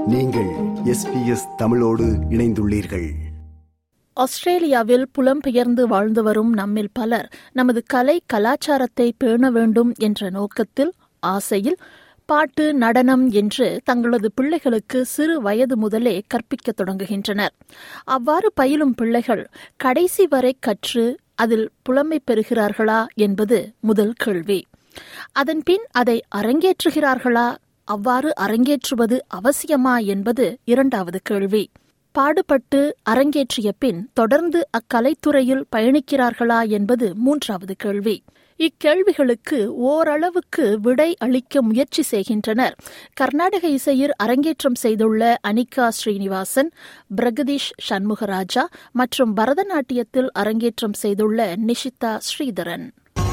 நீங்கள் எஸ்பிஎஸ் தமிழோடு இணைந்துள்ளீர்கள் ஆஸ்திரேலியாவில் புலம்பெயர்ந்து வாழ்ந்து வரும் நம்மில் பலர் நமது கலை கலாச்சாரத்தை பேண வேண்டும் என்ற நோக்கத்தில் ஆசையில் பாட்டு நடனம் என்று தங்களது பிள்ளைகளுக்கு சிறு வயது முதலே கற்பிக்கத் தொடங்குகின்றனர் அவ்வாறு பயிலும் பிள்ளைகள் கடைசி வரை கற்று அதில் புலமை பெறுகிறார்களா என்பது முதல் கேள்வி அதன்பின் அதை அரங்கேற்றுகிறார்களா அவ்வாறு அரங்கேற்றுவது அவசியமா என்பது இரண்டாவது கேள்வி பாடுபட்டு அரங்கேற்றிய பின் தொடர்ந்து அக்கலைத்துறையில் பயணிக்கிறார்களா என்பது மூன்றாவது கேள்வி இக்கேள்விகளுக்கு ஓரளவுக்கு விடை அளிக்க முயற்சி செய்கின்றனர் கர்நாடக இசையில் அரங்கேற்றம் செய்துள்ள அனிகா ஸ்ரீனிவாசன் பிரகதீஷ் சண்முகராஜா மற்றும் பரதநாட்டியத்தில் அரங்கேற்றம் செய்துள்ள நிஷிதா ஸ்ரீதரன்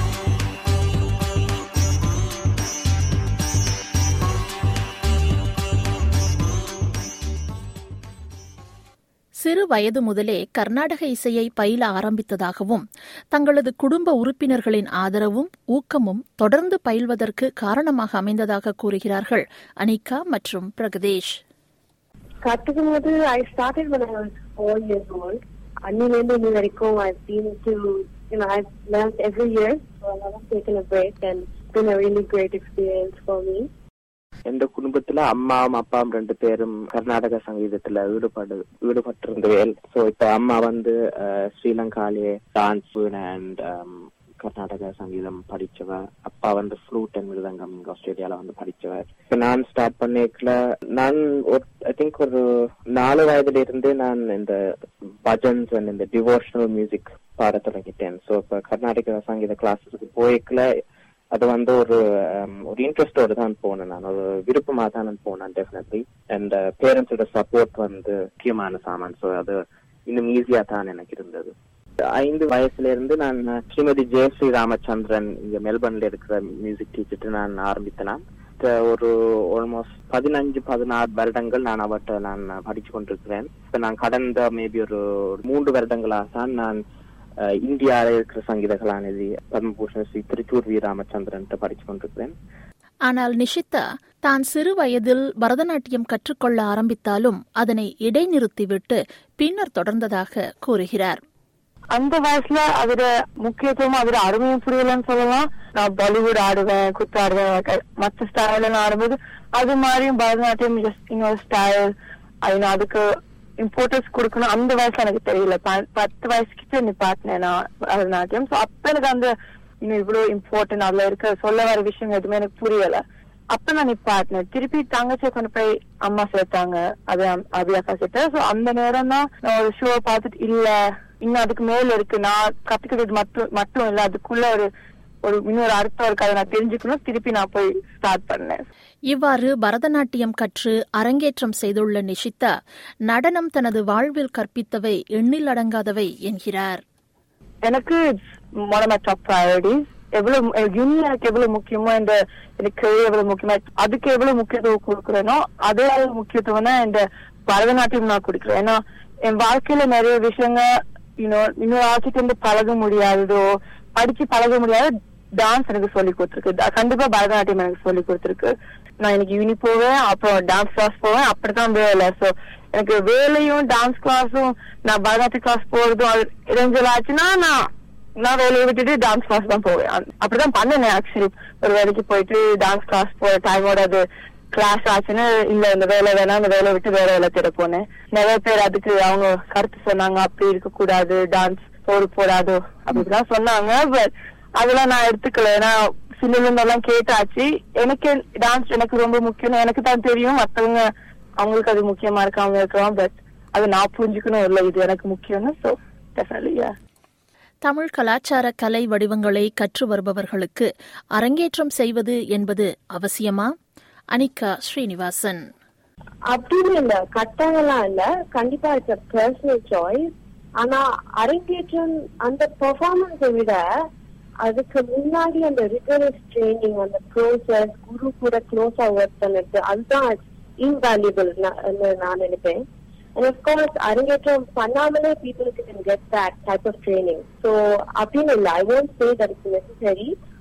சிறு வயது முதலே கர்நாடக இசையை பயில ஆரம்பித்ததாகவும் தங்களது குடும்ப உறுப்பினர்களின் ஆதரவும் ஊக்கமும் தொடர்ந்து பயில்வதற்கு காரணமாக அமைந்ததாக கூறுகிறார்கள் அனிகா மற்றும் பிரகதேஷ் கத்துக்கும் போது I started when I was four years old அன்னிலேருந்து இன்னி வரைக்கும் I've been to you know I've learned every year so I haven't taken a break and it's been a really great experience for me எந்த குடும்பத்துல அம்மாவும் அப்பாவும் ரெண்டு பேரும் கர்நாடக சங்கீதத்துல ஈடுபாடு ஈடுபட்டிருந்தவேல் சோ இப்ப அம்மா வந்து அஹ், ஸ்ரீலங்காலே டான்ஸ் அண்ட் கர்நாடக சங்கீதம் படிச்சவர் அப்பா வந்து ஃப்ளூட் அண்ட் மிருதங்கம் இங்க ஆஸ்திரேலியால வந்து படிச்சவர் இப்ப நான் ஸ்டார்ட் பண்ணிக்கல நான் ஐ திங்க் ஒரு நாலு வயதுல இருந்து நான் இந்த பஜன்ஸ் அண்ட் இந்த டிவோஷனல் மியூசிக் பாட தொடங்கிட்டேன் சோ இப்ப கர்நாடக சங்கீத கிளாஸஸ்க்கு போய்க்கல அது வந்து ஒரு um, ஒரு இன்ட்ரெஸ்டோட தான் போனேன் நான் ஒரு விருப்பமா தான் நான் போனேன் டெஃபினெட்லி அண்ட் பேரண்ட்ஸோட சப்போர்ட் வந்து முக்கியமான சாமான் ஸோ அது இன்னும் ஈஸியா தான் எனக்கு இருந்தது ஐந்து வயசுல இருந்து நான் ஸ்ரீமதி ஜெயஸ்ரீ ராமச்சந்திரன் இங்க மெல்பர்ன்ல இருக்கிற மியூசிக் டீச்சர்ட்டு நான் ஆரம்பித்தேன் ஒரு ஆல்மோஸ்ட் பதினஞ்சு பதினாறு வருடங்கள் நான் அவர்கிட்ட நான் படிச்சு கொண்டிருக்கிறேன் இப்ப நான் கடந்த மேபி ஒரு ஒரு மூன்று வருடங்களாக தான் நான் அஹ், இந்தியால இருக்கிற சங்கீத கலாநிதி பத்மபூஷன் ஸ்ரீ திருச்சூர் வி ராமச்சந்திரன் படிச்சு கொண்டிருக்கிறேன் ஆனால் நிஷிதா தான் சிறு வயதில் பரதநாட்டியம் கற்றுக்கொள்ள ஆரம்பித்தாலும் அதனை இடைநிறுத்திவிட்டு பின்னர் தொடர்ந்ததாக கூறுகிறார் அந்த வயசுல அதோட முக்கியத்துவம் அதோட அருமையும் புரியலன்னு சொல்லலாம் நான் பாலிவுட் ஆடுவேன் குத்து ஆடுவேன் like, மத்த ஸ்டைல நான் ஆடும்போது அது மாதிரியும் பரதநாட்டியம் ஜஸ்ட் இன்னொரு ஸ்டைல் அது அதுக்கு இம்பார்ட்டன்ஸ் கொடுக்கணும் அந்த வயசுல எனக்கு தெரியல ப- பத்து வயசுக்கிட்ட நிப்பாட்டினேன் நான் பரதநாட்டியம் சோ அப்ப எனக்கு அந்த இன்னும் இவ்வளவு இம்பார்ட்டன்ட் அதுல இருக்க சொல்ல வர விஷயம் எதுவுமே எனக்கு புரியல அப்ப நான் நிப்பாட்டினேன் திருப்பி தங்கச்சியை கொண்டு போய் அம்மா சேர்த்தாங்க அது அம்- அபியாக்கா சேர்த்த சோ அந்த நேரம் தான் நான் ஒரு ஷோ பார்த்துட்டு இல்ல இன்னும் அதுக்கு மேல இருக்கு நான் கத்துக்கிறது மட்டும் மட்டும் இல்ல அதுக்குள்ள ஒரு ஒரு இன்னொரு அர்த்தம் இருக்கு அதை நான் தெரிஞ்சுக்கணும் திருப்பி நான் போய் ஸ்டார்ட் பண்ணேன் இவ்வாறு பரதநாட்டியம் கற்று அரங்கேற்றம் செய்துள்ள நிஷிதா நடனம் தனது வாழ்வில் கற்பித்தவை எண்ணில் அடங்காதவை என்கிறார் எனக்கு one of my top priorities எவ்வளவு யூனியன் எனக்கு எவ்வளவு முக்கியமோ இந்த எனக்கு career எவ்வளவு முக்கியமோ அதுக்கு எவ்வளவு முக்கியத்துவம் கொடுக்குறேனோ அதே அளவு முக்கியத்துவம் தான் இந்த பரதநாட்டியம் நான் கொடுக்குறேன் ஏன்னா என் வாழ்க்கையில நிறைய விஷயங்க இன்னும் இன்னொரு ஆட்சிக்கு வந்து பழக முடியாததோ படிச்சு பழக முடியாத டான்ஸ் எனக்கு சொல்லி கொடுத்துருக்கு த- கண்டிப்பா பரதநாட்டியம் எனக்கு சொல்லி கொடுத்துருக்கு நான் எனக்கு யூனி போவேன் அப்புறம் டான்ஸ் கிளாஸ் போவேன் அப்படித்தான் வேலை சோ எனக்கு வேலையும் டான்ஸ் கிளாஸும் நான் பரதநாட்டிய கிளாஸ் போறதும் அது இடைஞ்சலாச்சுன்னா நான் நான் வேலையை விட்டுட்டு டான்ஸ் கிளாஸ் தான் போவேன் அந்த- அப்படிதான் பண்ணினேன் ஆக்சுவலி ஒரு வேலைக்கு போயிட்டு டான்ஸ் கிளாஸ் போற டைமோட அது கிளாஸ் ஆச்சுன்னு இல்ல இந்த வேலை வேணாம் இந்த வேலையை விட்டு வேற வேலை தேட போனேன் நிறைய பேர் அதுக்கு அவங்க கருத்து சொன்னாங்க அப்படி இருக்க கூடாது டான்ஸ் போடு போடாதோ அப்படிலாம் சொன்னாங்க பட் அதெல்லாம் நான் எடுத்துக்கல ஏன்னா சினிமா எல்லாம் கேட்டாச்சு எனக்கு டான்ஸ் எனக்கு ரொம்ப முக்கியம் எனக்கு தான் தெரியும் மத்தவங்க அவங்களுக்கு அது முக்கியமா இருக்காம இருக்கலாம் பட் அது நான் புரிஞ்சுக்கணும் இல்ல இது எனக்கு முக்கியம்னு சோ டெஃபினெட்லி தமிழ் கலாச்சார கலை வடிவங்களை கற்று வருபவர்களுக்கு அரங்கேற்றம் செய்வது என்பது அவசியமா அனிகா ஸ்ரீனிவாசன் அப்படின்னு இல்ல கட்டாயம்லாம் இல்ல கண்டிப்பா இட்ஸ் அ பர்சனல் சாய்ஸ் ஆனா அரங்கேற்றம் அந்த பெர்ஃபார்மன்ஸை விட அதுக்கு முன்னாடி அந்த ரிகரஸ் ட்ரைனிங் அந்த ப்ரோசஸ் குரு கூட க்ளோஸா ஒர்க் பண்ணது அதுதான் இன்வேல்யூபிள் நான் நினைப்பேன் And of course, அரங்கேற்றம் பண்ணாமலே people can get that type of training. So, அப்படின்னு இல்ல. I won't say that it's necessary.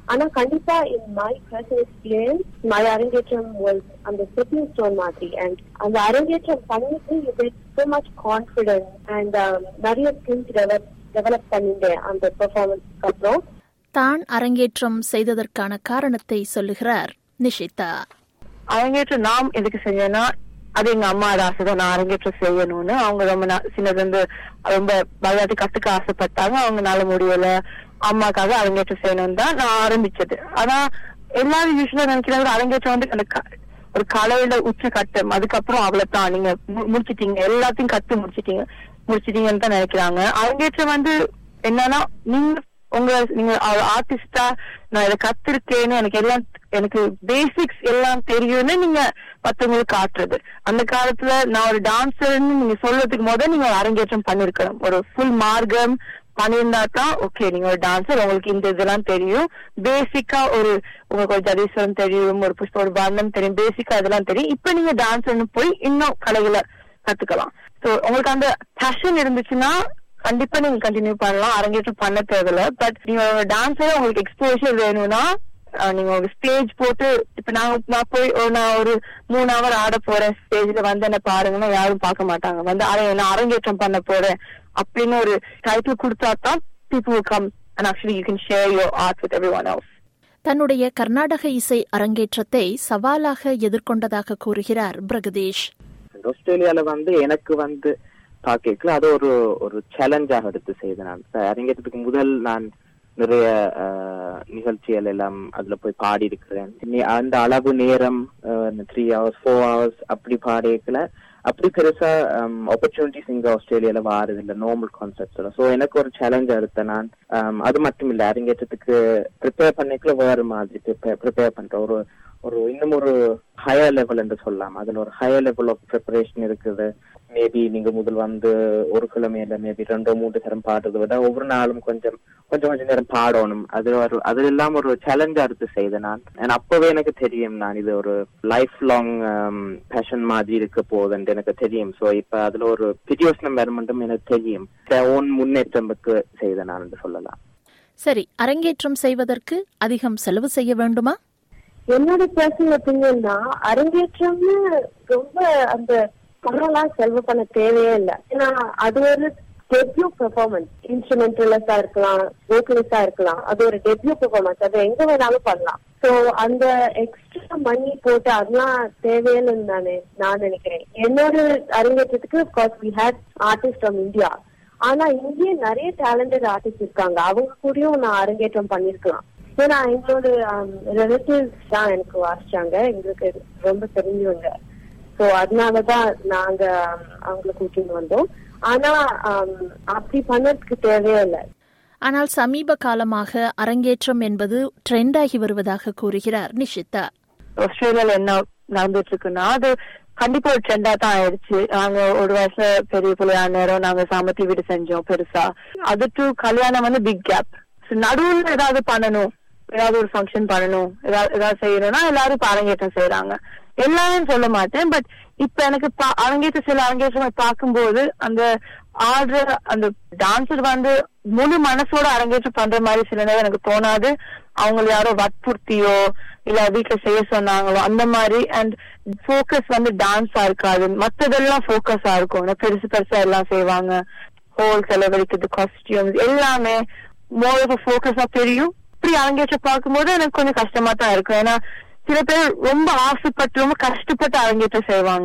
ஆனா கண்டிப்பா in my personal experience my arangetram was அந்த ஸ்டெப்பிங் ஸ்டோன் மாதிரி அண்ட் அந்த அரங்கேற்றம் பண்ணிட்டு இது so much கான்பிடன்ஸ் அண்ட் நிறைய ஸ்கில்ஸ் டெவலப் டெவலப் பண்ணிட்டேன் அந்த பெர்ஃபார்மன்ஸ்க்கு அப்புறம் தான் அரங்கேற்றம் செய்ததற்கான காரணத்தை சொல்லுகிறார் நிஷிதா அரங்கேற்றம் நாம் எதுக்கு செஞ்சேன்னா அது எங்க அம்மாவோட ஆசை தான் நான் அரங்கேற்றம் செய்யணும்னு அவங்க ரொம்ப நா- சின்னதுல இருந்து ரொம்ப பரதநாட்டியம் கத்துக்க ஆசைப்பட்டாங்க அவங்கனால முடியல அம்மாக்காக அரங்கேற்றம் செய்யணும்னு தான் நான் ஆரம்பிச்சது ஆனா எல்லாரும் யூஸ்வலா நினைக்கிறாங்க அரங்கேற்றம் வந்து அந்த க- ஒரு கலையில உச்ச கட்டம் அதுக்கப்புறம் அவ்வளவுதான் நீங்க மு- முடிச்சிட்டீங்க எல்லாத்தையும் கத்து முடிச்சிட்டீங்க முடிச்சிட்டீங்கன்னு தான் நினைக்கிறாங்க அரங்கேற்றம் வந்து என்னன்னா நீங்க உங்க நீங்க ஆர்டிஸ்டா நான் இதை கத்திருக்கேன்னு எனக்கு எல்லாம் எனக்கு பேசிக்ஸ் எல்லாம் தெரியும்னு நீங்க மத்தவங்களுக்கு காட்டுறது அந்த காலத்துல நான் ஒரு டான்சர்னு நீங்க சொல்றதுக்கு முதல் நீங்க ஒரு அரங்கேற்றம் பண்ணிருக்கணும் ஒரு ஃபுல் மார்க்கம் பண்ணியிருந்தா தான் ஓகே நீங்க ஒரு டான்சர் உங்களுக்கு இந்த இதெல்லாம் தெரியும் பேசிக்கா ஒரு உங்களுக்கு ஒரு ஜதீஸ்வரம் தெரியும் ஒரு புஷ்ப ஒரு வர்ணம் தெரியும் பேசிக்கா இதெல்லாம் தெரியும் இப்ப நீங்க டான்சர்னு போய் இன்னும் கலைகளை கத்துக்கலாம் சோ உங்களுக்கு அந்த பேஷன் இருந்துச்சுன்னா கண்டிப்பா நீங்க கண்டினியூ பண்ணலாம் அரங்கேற்றம் பண்ண தேவையில்ல பட் நீங்க டான்ஸர் உங்களுக்கு எக்ஸ்போஷர் வேணும்னா அஹ், நீங்க ஒரு ஸ்டேஜ் போட்டு இப்ப நான் நான் போய் ஒரு நான் ஒரு மூணு ஹவர் ஆட போறேன் ஸ்டேஜ்ல வந்து என்ன பாருங்கன்னா யாரும் பார்க்க மாட்டாங்க வந்து அரை நான் அரங்கேற்றம் பண்ண போறேன் அப்படின்னு ஒரு டைட்டில் கொடுத்தா தான் people will come and actually you can share your art with everyone else தன்னுடைய கர்நாடக இசை அரங்கேற்றத்தை சவாலாக எதிர்கொண்டதாக கூறுகிறார் பிரகதீஷ் And ஆஸ்திரேலியால வந்து எனக்கு வந்து பாக்கல அது ஒரு ஒரு சேலஞ்சாக எடுத்து செய்தேன் நான் இப்ப அரங்கேற்றத்துக்கு முதல் நான் நிறைய அஹ், நிகழ்ச்சிகள் எல்லாம் அதுல போய் பாடி இருக்கிறேன் நீ- அந்த அளவு நேரம் த்ரீ ஹவர்ஸ் ஃபோர் ஹவர்ஸ் அப்படி பாடிக்கல அப்படி பெருசா ஆப்பர்ச்சுனிட்டிஸ் இங்க ஆஸ்திரேலியால வாரது இல்ல நார்மல் கான்செப்ட்ஸ்ல சோ எனக்கு ஒரு சேலஞ்ச் எடுத்தேன் நான் um, அது மட்டும் இல்ல அரங்கேற்றத்துக்கு ப்ரிப்பேர் பண்ணிக்கல வேற மாதிரி ப்ரிப்பேர் பண்றேன் ஒரு ஒரு இன்னும் ஒரு ஹையர் லெவல் என்று சொல்லலாம் அதுல ஒரு ஹையர் லெவல் ஆஃப் ப்ரிப்பரேஷன் இருக்குது மேபி நீங்க முதல் வந்து ஒரு கிழமையில மேபி ரெண்டோ மூன்று தரம் பாடுறதை விட ஒவ்வொரு நாளும் கொஞ்சம் கொஞ்சம் கொஞ்சம் நேரம் பாடணும் அது ஒரு அது எல்லாம் ஒரு சேலஞ்சா எடுத்து செய்தேன் நான் And அப்பவே எனக்கு தெரியும் நான் இது ஒரு லைஃப் லாங் பேஷன் மாதிரி இருக்க போகுதுன்னு எனக்கு தெரியும் சோ இப்ப அதுல ஒரு பிரியோசனம் வருமென்றும் எனக்கு தெரியும் ஓன் முன்னேற்றத்துக்கு செய்தேன் நான் என்று சொல்லலாம் சரி அரங்கேற்றம் செய்வதற்கு அதிகம் செலவு செய்ய வேண்டுமா என்னோட பர்சனல் ஒப்பீனியன்னா அரங்கேற்றம்னு ரொம்ப அந்த பணம்லாம் செலவு பண்ண தேவையே இல்லை ஏன்னா அது ஒரு டெபியூ பெர்ஃபார்மன்ஸ் இன்ஸ்ட்ருமெண்டலிஸ்டா இருக்கலாம் வோக்கலிஸ்டா இருக்கலாம் அது ஒரு டெபியூ பெர்ஃபார்மன்ஸ் அது எங்க வேணாலும் பண்ணலாம் சோ அந்த எக்ஸ்ட்ரா மணி போட்டு அதெல்லாம் தேவையில்லைன்னு நானு நான் நினைக்கிறேன் என்னோட அரங்கேற்றத்துக்கு because we had artist from India ஆனா இங்கேயே நிறைய டேலண்டட் ஆர்டிஸ்ட் இருக்காங்க அவங்க கூடயும் நான் அரங்கேற்றம் பண்ணிருக்கலாம் ஏன்னா எங்களோட ரிலேட்டிவ்ஸ் தான் எனக்கு வாசிச்சாங்க எங்களுக்கு ரொம்ப தெரிஞ்சவங்க சோ அதனாலதான் நாங்க um, அவங்களை கூட்டிட்டு வந்தோம் ஆனா um, அப்படி பண்ணதுக்கு தேவையே இல்லை ஆனால் சமீப காலமாக அரங்கேற்றம் என்பது ட்ரெண்டாகி வருவதாக கூறுகிறார் நிஷிதா ஆஸ்திரேலியால என்ன நடந்துட்டு இருக்குன்னா அது கண்டிப்பா ஒரு ட்ரெண்டா தான் ஆயிடுச்சு நாங்க ஒரு வருஷம் பெரிய பிள்ளையா நேரம் நாங்க சாமத்தி வீடு செஞ்சோம் பெருசா அது டு கல்யாணம் வந்து பிக் கேப் நடுவுல ஏதாவது பண்ணணும் ஏதாவது ஒரு ஃபங்க்ஷன் பண்ணணும் ஏதாவது ஏதாவது செய்யணும்னா எல்லாரும் இப்ப அரங்கேற்றம் செய்யறாங்க எல்லாரும் சொல்ல மாட்டேன் பட் இப்ப எனக்கு பா- அரங்கேற்ற சில அரங்கேற்றம் பார்க்கும்போது அந்த ஆடுற அந்த டான்சர் வந்து முழு மனசோட அரங்கேற்றம் பண்ற மாதிரி சில நேரம் எனக்கு தோணாது அவங்கள யாரோ வற்புறுத்தியோ இல்ல வீட்டுல செய்ய சொன்னாங்களோ அந்த மாதிரி அண்ட் ஃபோக்கஸ் வந்து டான்ஸா இருக்காது மத்ததெல்லாம் ஃபோக்கஸா இருக்கும் ஏன்னா பெருசு பெருசா எல்லாம் செய்வாங்க ஹோல் செலவழிக்கிறது காஸ்டியூம்ஸ் எல்லாமே மோர் ஃபோக்கஸா தெரியும் இப்படி அரங்கேற்றம் பார்க்கும்போது எனக்கு கொஞ்சம் கஷ்டமா தான் இருக்கும் ஏன்னா சில பேர் ரொம்ப ஆசைப்பட்டு ரொம்ப கஷ்டப்பட்டு அரங்கேற்றம் செய்வாங்க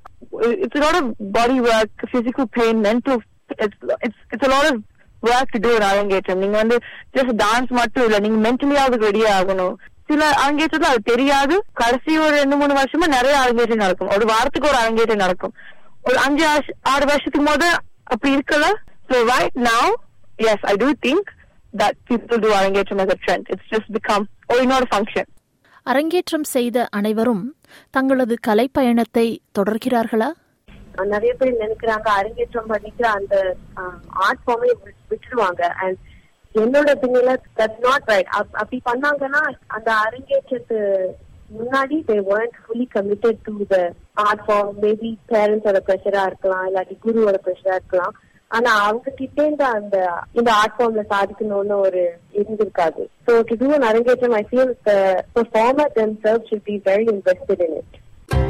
it's lot of body work physical pain mental it's it's lot of work to ஒரு அரங்கேற்றம் நீங்க வந்து ஜஸ்ட் டான்ஸ் மட்டும் இல்ல நீங்க மென்டலியாவது ரெடி ஆகணும் சில அரங்கேற்றத்துல அது தெரியாது கடைசி ஒரு ரெண்டு மூணு வருஷமா நிறைய அரங்கேற்றம் நடக்கும் ஒரு வாரத்துக்கு ஒரு அரங்கேற்றம் நடக்கும் ஒரு அஞ்சு வருஷ- ஆறு வருஷத்துக்கு போது அப்படி இருக்கல so right now yes I do think that people do arangetram as a trend it's just become ஒரு இன்னொரு ஃபங்க்ஷன் அரங்கேற்றம் செய்த அனைவரும் தங்களது கலைப்பயணத்தை தொடர்கிறார்களா நிறைய பேர் நினைக்கிறாங்க அரங்கேற்றம் பண்ணிட்டு அந்த ஆர்ட் ஃபார்மே விட்டுருவாங்க அண்ட் என்னோட பின்னில தட்ஸ் நாட் ரைட் அப்படி பண்ணாங்கன்னா அந்த அரங்கேற்றத்து முன்னாடி they weren't fully committed to the art form maybe பேரண்ட்ஸோட ப்ரெஷரா இருக்கலாம் இல்லாட்டி குருவோட ப்ரெஷரா இருக்கலாம் ஆனா அவங்க கிட்டே இந்த அந்த இந்த ஆர்ட் ஃபார்ம்ல சாதிக்கணும்னு ஒரு இருந்திருக்காது so to do an arangetram I feel the performer themself should be very invested in it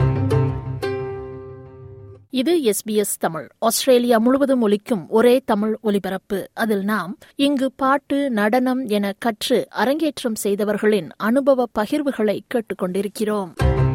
இது எஸ்பிஎஸ் தமிழ் ஆஸ்திரேலியா முழுவதும் ஒலிக்கும் ஒரே தமிழ் ஒலிபரப்பு அதில் நாம் இங்கு பாட்டு நடனம் என கற்று அரங்கேற்றம் செய்தவர்களின் அனுபவ பகிர்வுகளை கேட்டுக்கொண்டிருக்கிறோம்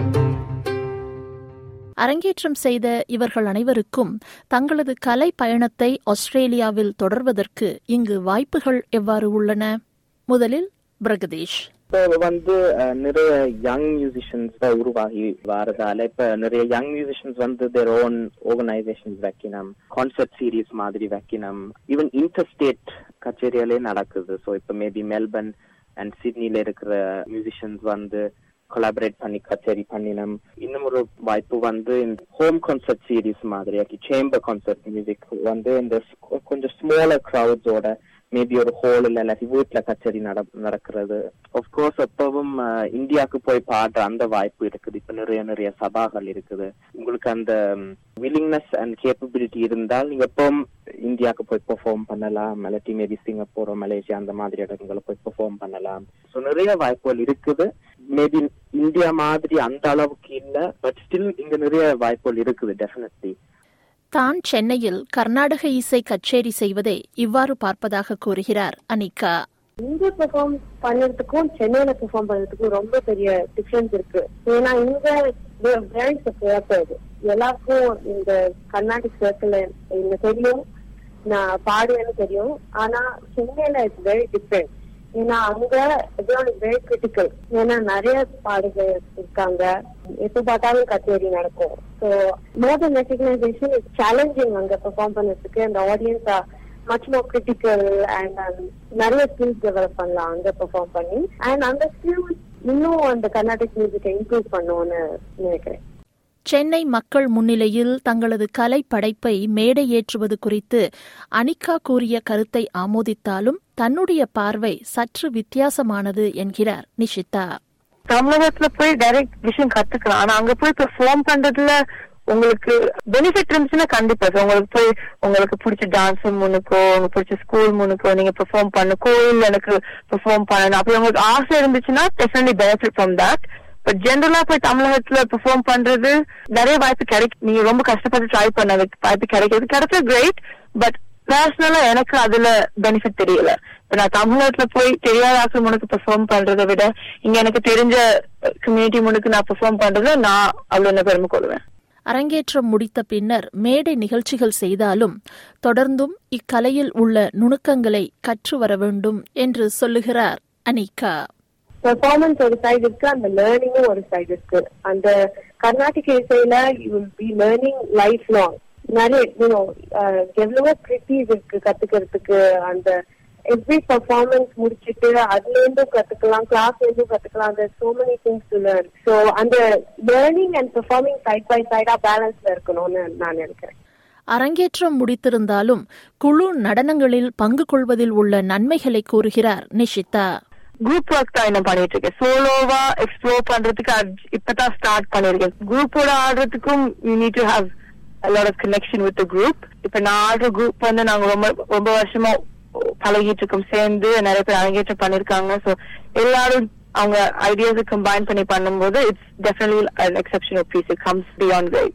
அரங்கேற்றம் செய்த இவர்கள் அனைவருக்கும் தங்களது கலை பயணத்தை ஆஸ்திரேலியாவில் தொடர்வதற்கு இங்கு வாய்ப்புகள் எவ்வாறு உள்ளன முதலில் பிரகதீஷ் இப்போ வந்து அஹ், நிறைய யங் மியூசிஷியன்ஸ் உருவாகி வரதால இப்ப நிறைய யங் மியூசிஷியன்ஸ் வந்து தேர் ஓன் ஆர்கனைசேஷன்ஸ் வைக்கணும் கான்சர்ட் சீரீஸ் மாதிரி வைக்கணும் ஈவன் இன்டர் ஸ்டேட் கச்சேரிகளே நடக்குது ஸோ இப்போ மேபி மெல்பர்ன் அண்ட் சிட்னில இருக்கிற மியூசிஷியன்ஸ் வந்து கொலாபரேட் பண்ணி கச்சேரி பண்ணினோம் இன்னும் ஒரு வாய்ப்பு வந்து இந்த ஹோம் கான்சர்ட் சீரீஸ் மாதிரி சேம்பர் கான்சர்ட் மியூசிக் வந்து இந்த ஸ்- கொஞ்சம் ஸ்மாலர் க்ரௌட்ஸோட மேபி ஒரு ஹோல் இல்ல இல்லாட்டி வீட்டுல கச்சேரி நட நடக்கிறது கோர்ஸ் எப்பவும் அஹ், இந்தியாவுக்கு போய் பாடுற அந்த வாய்ப்பு இருக்குது இப்ப நிறைய நிறைய சபாகள் இருக்குது உங்களுக்கு அந்த வில்லிங்னஸ் அண்ட் கேப்பபிலிட்டி இருந்தால் நீங்க எப்பவும் இந்தியாவுக்கு போய் பெர்ஃபார்ம் பண்ணலாம் இல்லாட்டி மேபி சிங்கப்பூர் மலேசியா அந்த மாதிரி இடங்களை போய் பெர்ஃபார்ம் பண்ணலாம் ஸோ நிறைய வாய்ப்புகள் இருக்குது மேபி இந்தியா மாதிரி அந்த அளவுக்கு இல்ல பட் ஸ்டில் இங்க நிறைய வாய்ப்புகள் இருக்குது டெஃபினெட்லி தான் சென்னையில் கர்நாடக இசை கச்சேரி செய்வதை இவ்வாறு பார்ப்பதாக கூறுகிறார் அனிகா இங்க பெர்ஃபார்ம் பண்ணதுக்கும் சென்னையில பெர்ஃபார்ம் பண்ணதுக்கும் ரொம்ப பெரிய டிஃபரன்ஸ் இருக்கு ஏன்னா இங்க வெரி சப்போர்ட்டட் எல்லாருக்கும் இந்த கர்நாடிக் சர்க்கிள் எனக்கு தெரியும் நான் பாடுவேன்னு தெரியும் ஆனா சென்னையில இட்ஸ் வெரி டிஃப்ரெண்ட் ஏன்னா அங்க வெரி கிரிட்டிக்கல் ஏன்னா நிறைய பாடுகள் இருக்காங்க எப்ப பார்த்தாலும் கச்சேரி நடக்கும் so more than recognition it's challenging அங்க பெர்ஃபார்ம் பண்ணதுக்கு அந்த audience much more critical and நிறைய ஸ்கில்ஸ் டெவலப் பண்ணலாம் அங்க பெர்ஃபார்ம் பண்ணி அண்ட் அந்த ஸ்கில்ஸ் இன்னும் அந்த கர்நாடிக் மியூசிக்கை இம்ப்ரூவ் பண்ணுவோம்னு நினைக்கிறேன் சென்னை மக்கள் முன்னிலையில் தங்களது கலை படைப்பை மேடை ஏற்றுவது குறித்து அனிகா கூறிய கருத்தை ஆமோதித்தாலும் தன்னுடைய பார்வை சற்று வித்தியாசமானது என்கிறார் நிஷிதா தமிழகத்துல போய் டைரக்ட் விஷயம் கத்துக்கலாம் ஆனா அங்க போய் பெர்ஃபார்ம் பண்றதுல உங்களுக்கு பெனிஃபிட் இருந்துச்சுன்னா கண்டிப்பா sir. உங்களுக்கு போய் உங்களுக்கு பிடிச்ச டான்ஸ் முன்னுக்கோ உங்களுக்கு பிடிச்ச ஸ்கூல் முன்னுக்கோ நீங்க பெர்ஃபார்ம் பண்ண கோயில் எனக்கு பெர்ஃபார்ம் பண்ணணும் அப்படி உங்களுக்கு ஆசை இருந்துச்சுன்னா definitely benefit from that but ஜென்ரலா போய் தமிழகத்துல பெர்ஃபார்ம் பண்றது நிறைய வாய்ப்பு கிடைக்கும் நீங்க ரொம்ப கஷ்டப்பட்டு ட்ரை பண்ண வாய்ப்பு கிடைக்கிறது கிடைச்சா கிரேட் பட் பர்சனலா எனக்கு அதுல பெனிஃபிட் தெரியல இப்ப நான் தமிழ்நாட்டுல போய் தெரியாத ஆக்கள் முனுக்கு பெர்ஃபார்ம் பண்றதை விட இங்க எனக்கு தெரிஞ்ச கம்யூனிட்டி முனுக்கு நான் பெர்ஃபார்ம் பண்றது நான் அவ்வளவு என்ன பெருமை கொள்வேன் அரங்கேற்றம் முடித்த பின்னர் மேடை நிகழ்ச்சிகள் செய்தாலும் தொடர்ந்தும் இக்கலையில் உள்ள நுணுக்கங்களை கற்று வர வேண்டும் என்று சொல்லுகிறார் அனிகா பெர்ஃபார்மன்ஸ் ஒரு சைடு இருக்கு அந்த லேர்னிங்கும் ஒரு சைடு இருக்கு அந்த கர்நாடிக் இசையில you will be learning life long நிறைய யூனோ எவ்வளவோ கிரிட்டிஸ் இருக்கு கத்துக்கிறதுக்கு அந்த எவ்ரி பெர்ஃபார்மன்ஸ் முடிச்சிட்டு அதுல இருந்தும் கத்துக்கலாம் கிளாஸ்ல இருந்தும் கத்துக்கலாம் அந்த so many things to learn so அந்த learning and performing side by சைடா பேலன்ஸ்ல இருக்கணும்னு நான் நினைக்கிறேன் அரங்கேற்றம் முடித்திருந்தாலும் குழு நடனங்களில் பங்கு கொள்வதில் உள்ள நன்மைகளை கூறுகிறார் நிஷிதா குரூப் ஒர்க் தான் என்ன பண்ணிட்டு இருக்கேன் சோலோவா எக்ஸ்ப்ளோர் பண்றதுக்கு அது இப்பதான் ஸ்டார்ட் பண்ணிருக்கேன் குரூப்போட ஆடுறதுக்கும் you need to have lot of connection with group இப்ப நான் ஆடுற குரூப் வந்து நாங்க ரொம்ப ரொம்ப வருஷமா பழகிட்டு இருக்கோம் சேர்ந்து நிறைய பேர் அரங்கேற்றம் பண்ணிருக்காங்க சோ எல்லாரும் அவங்க ஐடியாஸ் கம்பைன் பண்ணி பண்ணும்போது it's definitely an exceptional piece it comes beyond great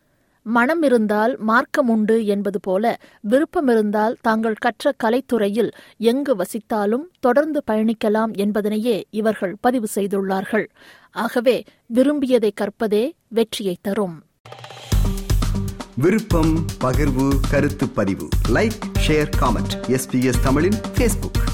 மனம் இருந்தால் மார்க்கம் உண்டு என்பது போல விருப்பம் இருந்தால் தாங்கள் கற்ற கலைத்துறையில் எங்கு வசித்தாலும் தொடர்ந்து பயணிக்கலாம் என்பதனையே இவர்கள் பதிவு செய்துள்ளார்கள் ஆகவே விரும்பியதை கற்பதே வெற்றியை தரும் விருப்பம் பகிர்வு கருத்து பதிவு லைக் ஷேர் காமெண்ட் எஸ்பிஎஸ் தமிழின் ஃபேஸ்புக்